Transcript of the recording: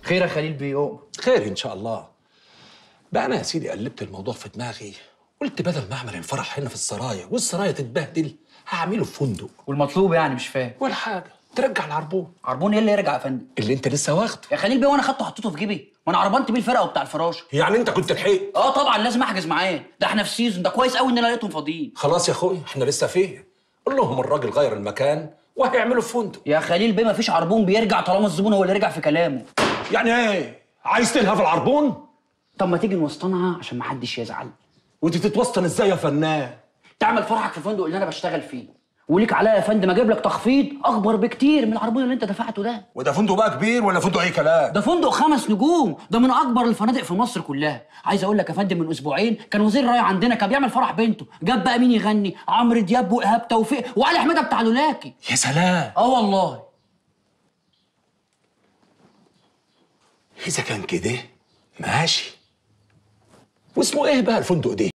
خير يا خليل بيه خير ان شاء الله بقى انا يا سيدي قلبت الموضوع في دماغي قلت بدل ما اعمل الفرح هنا في السرايا والسرايا تتبهدل هعمله في فندق والمطلوب يعني مش فاهم ولا حاجه ترجع العربون عربون ايه اللي يرجع يا فندم اللي انت لسه واخده يا خليل بيه وانا خدته حطيته في جيبي وانا عربنت بيه الفرقه وبتاع الفراشه يعني انت كنت لحقت اه طبعا لازم احجز معاه ده احنا في سيزون ده كويس قوي ان انا لقيتهم فاضيين خلاص يا اخويا احنا لسه فيه قول لهم الراجل غير المكان وهيعملوا في فندق يا خليل بيه مفيش عربون بيرجع طالما الزبون هو اللي رجع في كلامه يعني ايه عايز تلهى العربون طب ما تيجي نوسطنها عشان محدش يزعل ودي تتوسطن ازاي يا فنان تعمل فرحك في الفندق اللي انا بشتغل فيه وليك عليا يا فندم اجيب لك تخفيض اكبر بكتير من العربون اللي انت دفعته ده وده فندق بقى كبير ولا فندق اي كلام ده فندق خمس نجوم ده من اكبر الفنادق في مصر كلها عايز اقول لك يا فندم من اسبوعين كان وزير الري عندنا كان بيعمل فرح بنته جاب بقى مين يغني عمرو دياب وايهاب توفيق وعلي حميده بتاع لولاكي يا سلام اه والله اذا كان كده ماشي واسمه ايه بقى الفندق ده